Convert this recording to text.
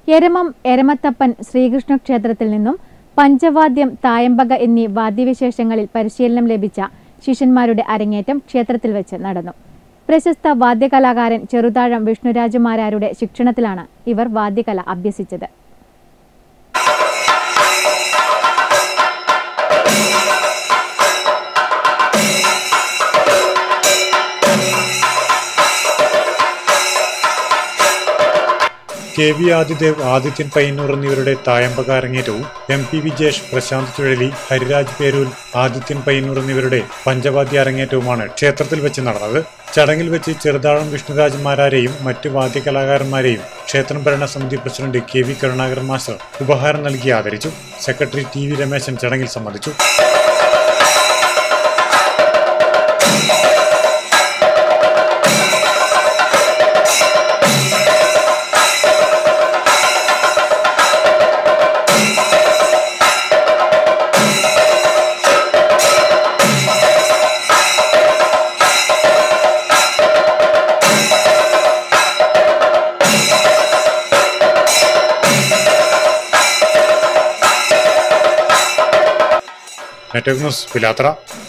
എരമം എരമത്തപ്പൻ ശ്രീകൃഷ്ണ ക്ഷേത്രത്തിൽ നിന്നും പഞ്ചവാദ്യം തായമ്പക എന്നീ വാദ്യവിശേഷങ്ങളിൽ പരിശീലനം ലഭിച്ച ശിഷ്യന്മാരുടെ അരങ്ങേറ്റം ക്ഷേത്രത്തിൽ വെച്ച് നടന്നു പ്രശസ്ത വാദ്യകലാകാരൻ ചെറുതാഴം വിഷ്ണുരാജുമാരാരുടെ ശിക്ഷണത്തിലാണ് ഇവർ വാദ്യകല അഭ്യസിച്ചത് കെ വി ആദിദേവ് ആദിത്യൻ പയ്യന്നൂർ എന്നിവരുടെ തായമ്പക അരങ്ങേറ്റവും എം പി വിജേഷ് പ്രശാന്ത് ചുഴലി ഹരിരാജ് പേരൂൽ ആദിത്യൻ പയ്യന്നൂർ എന്നിവരുടെ പഞ്ചവാദ്യ അരങ്ങേറ്റവുമാണ് ക്ഷേത്രത്തിൽ വെച്ച് നടന്നത് ചടങ്ങിൽ വെച്ച് ചെറുതാഴം വിഷ്ണുരാജന്മാരെയും മറ്റു വാദ്യകലാകാരന്മാരെയും ക്ഷേത്രം ഭരണസമിതി president K V Karunakaran master ഉപഹാരം നൽകി ആദരിച്ചു സെക്രട്ടറി ടി വി രമേശൻ ചടങ്ങിൽ സംബന്ധിച്ചു നെറ്റ്വർക്ക് ന്യൂസ് പിലാത്ര